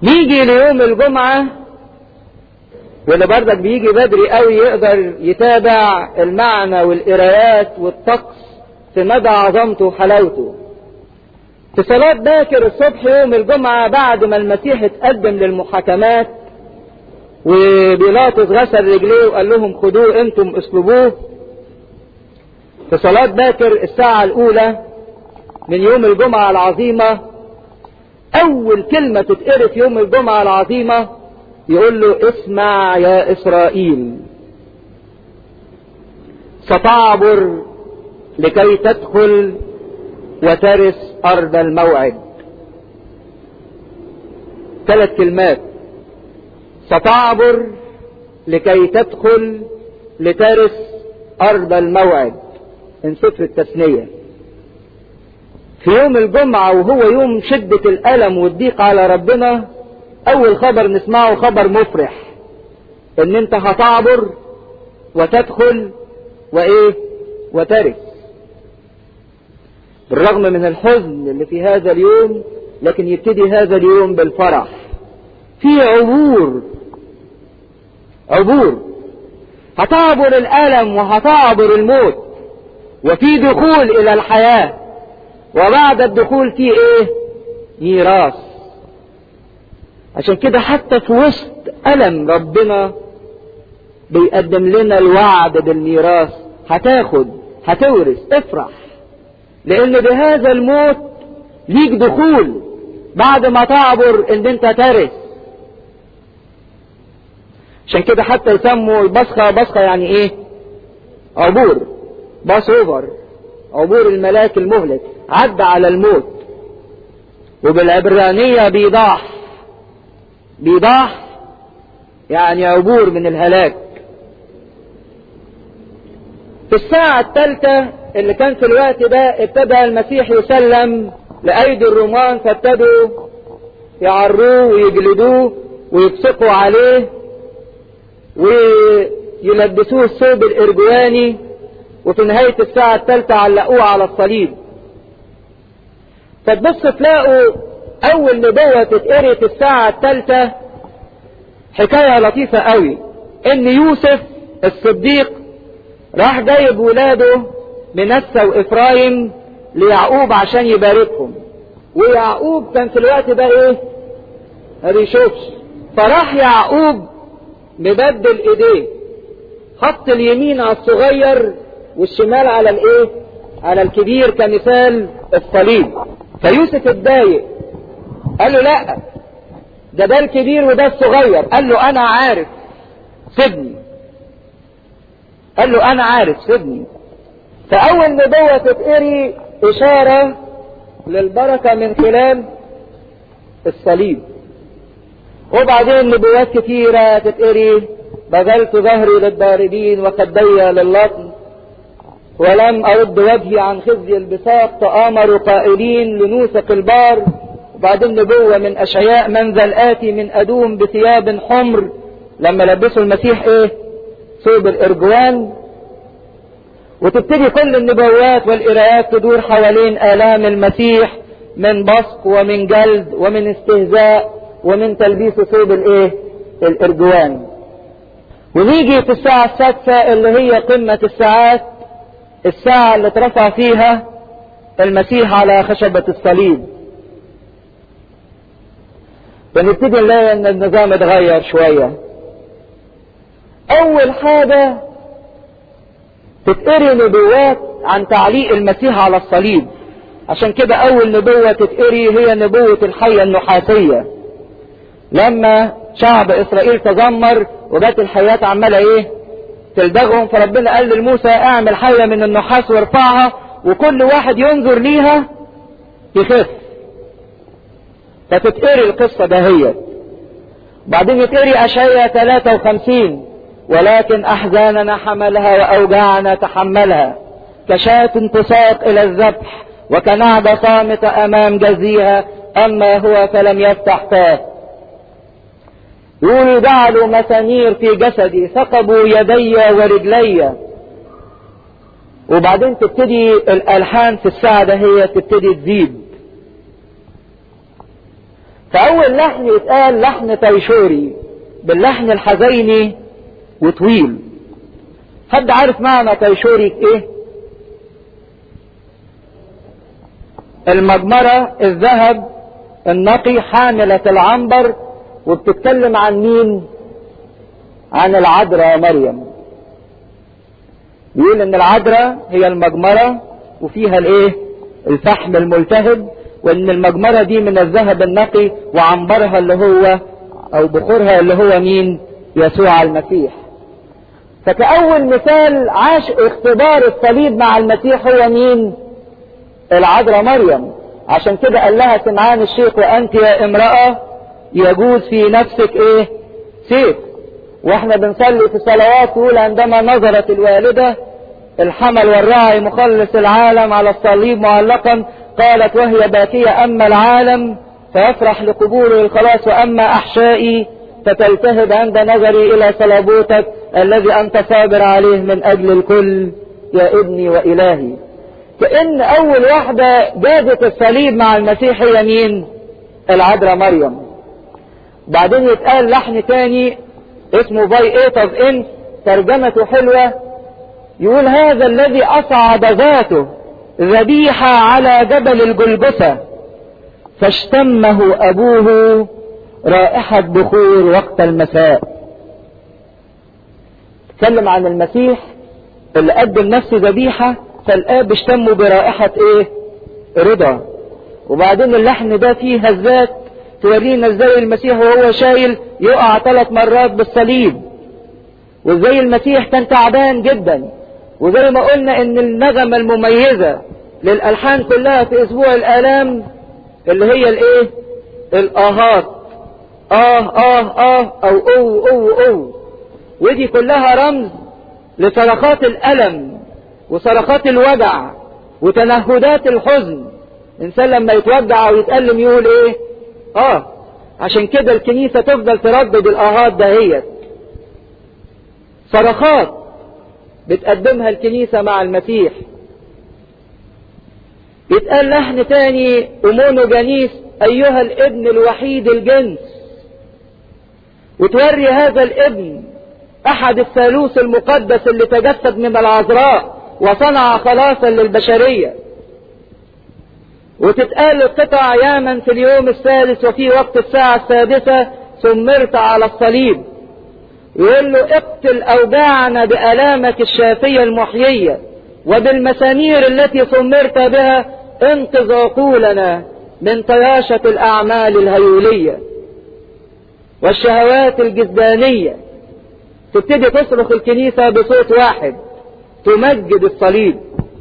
نيجي ليوم الجمعة واللي برضك بيجي بدري قوي يقدر يتابع المعنى والقرايات والطقس في مدى عظمته وحلاوته في صلاة باكر الصبح يوم الجمعة بعد ما المسيح اتقدم للمحاكمات وبيلاطس غسل رجليه وقال لهم خدوه انتم اسلبوه في صلاة باكر الساعة الأولى من يوم الجمعة العظيمة أول كلمة تتقري في يوم الجمعة العظيمة يقول له اسمع يا إسرائيل ستعبر لكي تدخل وترث أرض الموعد ثلاث كلمات ستعبر لكي تدخل لترث أرض الموعد من سفر التثنية في يوم الجمعة وهو يوم شدة الألم والضيق على ربنا أول خبر نسمعه خبر مفرح إن أنت هتعبر وتدخل وإيه وترث بالرغم من الحزن اللي في هذا اليوم لكن يبتدي هذا اليوم بالفرح في عبور عبور هتعبر الألم وهتعبر الموت وفي دخول إلى الحياة وبعد الدخول في إيه ميراث عشان كده حتى في وسط ألم ربنا بيقدم لنا الوعد بالميراث هتاخد هتورث افرح لأن بهذا الموت ليك دخول بعد ما تعبر ان انت ترث عشان كده حتى يسموا البصخة بصخة يعني ايه عبور باس اوفر عبور الملاك المهلك عدى على الموت وبالعبرانية بيضاح بيضاح يعني عبور من الهلاك في الساعة الثالثة اللي كان في الوقت ده ابتدى المسيح يسلم لأيدي الرومان فابتدوا يعروه ويجلدوه ويبصقوا عليه ويلبسوه الثوب الإرجواني وفي نهاية الساعة الثالثة علقوه على الصليب فتبص تلاقوا أول نبوة تتقري في الساعة الثالثة حكاية لطيفة قوي إن يوسف الصديق راح جايب ولاده منسى وإفرايم ليعقوب عشان يباركهم ويعقوب كان في الوقت ده ايه ما بيشوفش فراح يعقوب مبدل ايديه خط اليمين على الصغير والشمال على الايه على الكبير كمثال الصليب فيوسف اتضايق قال له لا ده ده الكبير وده الصغير قال له انا عارف سيبني قال له انا عارف سيبني فاول نبوة تتقري اشارة للبركة من خلال الصليب وبعدين نبوات كثيرة تتقري بذلت ظهري للضاربين وخدي للطن ولم أرد وجهي عن خزي البساط تآمروا قائلين لنوسق البار وبعدين نبوة من أشعياء من ذا الآتي من أدوم بثياب حمر لما لبسوا المسيح إيه ثوب الإرجوان وتبتدي كل النبوات والقراءات تدور حوالين آلام المسيح من بصق ومن جلد ومن استهزاء ومن تلبيس ثوب الايه الارجوان ونيجي في الساعة السادسة اللي هي قمة الساعات الساعة اللي اترفع فيها المسيح على خشبة الصليب فنبتدي نلاقي ان النظام اتغير شوية اول حاجة تتقري نبوات عن تعليق المسيح على الصليب عشان كده اول نبوة تتقري هي نبوة الحية النحاسية لما شعب اسرائيل تذمر وجات الحيات عمالة ايه تلدغهم فربنا قال لموسى اعمل حية من النحاس وارفعها وكل واحد ينظر ليها يخف فتتقري القصة دهيت بعدين يتقري اشعياء 53 ولكن احزاننا حملها واوجاعنا تحملها كشاة تساق الى الذبح وكنعجة صامتة امام جزيها اما هو فلم يفتح فاه يقول جعلوا مسامير في جسدي ثقبوا يدي ورجلي وبعدين تبتدي الالحان في الساعة ده هي تبتدي تزيد فأول لحن يتقال لحن تيشوري باللحن الحزيني وطويل حد عارف معنى تيشوري ايه المجمرة الذهب النقي حاملة العنبر وبتتكلم عن مين عن العذراء مريم بيقول ان العذراء هي المجمرة وفيها الايه الفحم الملتهب وان المجمرة دي من الذهب النقي وعنبرها اللي هو او بخورها اللي هو مين يسوع المسيح فكأول مثال عاش اختبار الصليب مع المسيح هو مين العذراء مريم عشان كده قال لها سمعان الشيخ وانت يا امرأة يجوز في نفسك ايه سيف واحنا بنصلي في الصلوات تقول عندما نظرت الوالدة الحمل والراعي مخلص العالم على الصليب معلقا قالت وهي باكية اما العالم فيفرح لقبوله الخلاص واما احشائي فتلتهب عند نظري الى صلابوتك الذي انت صابر عليه من اجل الكل يا ابني والهي كأن اول واحدة جابت الصليب مع المسيح هي مين العذراء مريم بعدين يتقال لحن تاني اسمه باي ايتر ان ترجمته حلوة يقول هذا الذي اصعد ذاته ذبيحة على جبل الجلجثة فاشتمه ابوه رائحة بخور وقت المساء تكلم عن المسيح اللي قدم نفسه ذبيحة فالآب اشتمه برائحة ايه رضا وبعدين اللحن ده فيه هزات تورينا ازاي المسيح وهو شايل يقع ثلاث مرات بالصليب وازاي المسيح كان تعبان جدا وزي ما قلنا ان النغمة المميزة للألحان كلها في اسبوع الآلام اللي هي الايه الآهات آه آه آه أو أو أو أو ودي كلها رمز لصرخات الألم وصرخات الوجع وتنهدات الحزن الإنسان لما يتوجع أو يتألم يقول إيه آه عشان كده الكنيسة تفضل تردد الآهات دهيت صرخات بتقدمها الكنيسة مع المسيح يتقال لحن تاني أمونو جنيس أيها الابن الوحيد الجنس وتوري هذا الابن أحد الثالوث المقدس اللي تجسد من العذراء وصنع خلاصا للبشرية وتتقال القطع ياما في اليوم الثالث وفي وقت الساعة السادسة ثمرت على الصليب يقول له اقتل أوجاعنا بألامك الشافية المحيية وبالمسامير التي ثمرت بها انقذ عقولنا من طياشة الأعمال الهيولية والشهوات الجسدانية تبتدي تصرخ الكنيسة بصوت واحد تمجد الصليب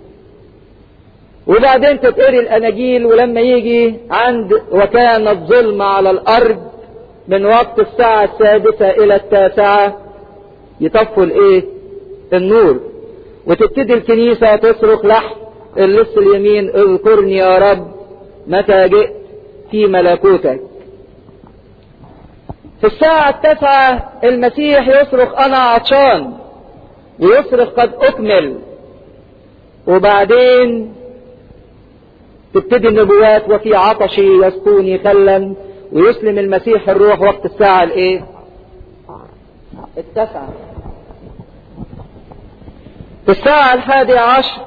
وبعدين تتقري الأناجيل ولما يجي عند وكانت ظلمة على الأرض من وقت الساعة السادسة إلى التاسعة يطفوا الإيه؟ النور وتبتدي الكنيسة تصرخ لحن اللص اليمين اذكرني يا رب متى جئت في ملكوتك في الساعة التاسعة المسيح يصرخ أنا عطشان ويصرخ قد أكمل وبعدين تبتدي النبوات وفي عطشي يسقوني خلا ويسلم المسيح الروح وقت الساعة الايه التاسعة في الساعة الحادية عشر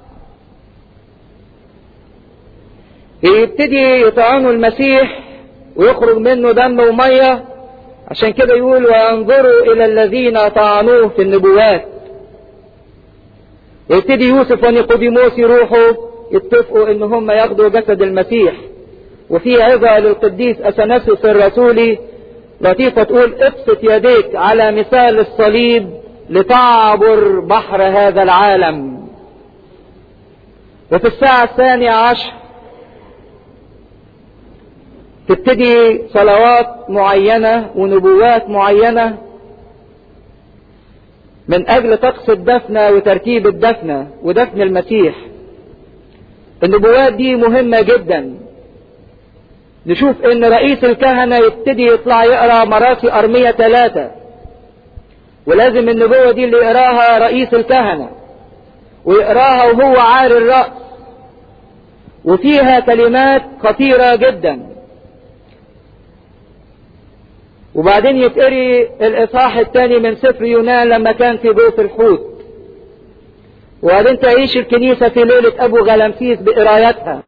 يبتدي يطعنوا المسيح ويخرج منه دم ومية عشان كده يقول وينظروا إلى الذين طعنوه في النبوات يبتدي يوسف ونيقوديموس يروحوا يتفقوا ان هم ياخدوا جسد المسيح وفي عظة للقديس أثناسيوس الرسولي لطيفة تقول ابسط يديك على مثال الصليب لتعبر بحر هذا العالم وفي الساعة الثانية عشر تبتدي صلوات معينة ونبوات معينة من أجل طقس الدفنة وترتيب الدفنة ودفن المسيح النبوات دي مهمة جدا نشوف ان رئيس الكهنة يبتدي يطلع يقرا مراسي ارمية ثلاثة ولازم النبوة دي اللي يقراها رئيس الكهنة ويقراها وهو عاري الرأس وفيها كلمات خطيرة جدا وبعدين يتقري الإصحاح الثاني من سفر يونان لما كان في جوف الحوت وبعدين تعيش الكنيسة في ليلة أبو غلمسيس بقرايتها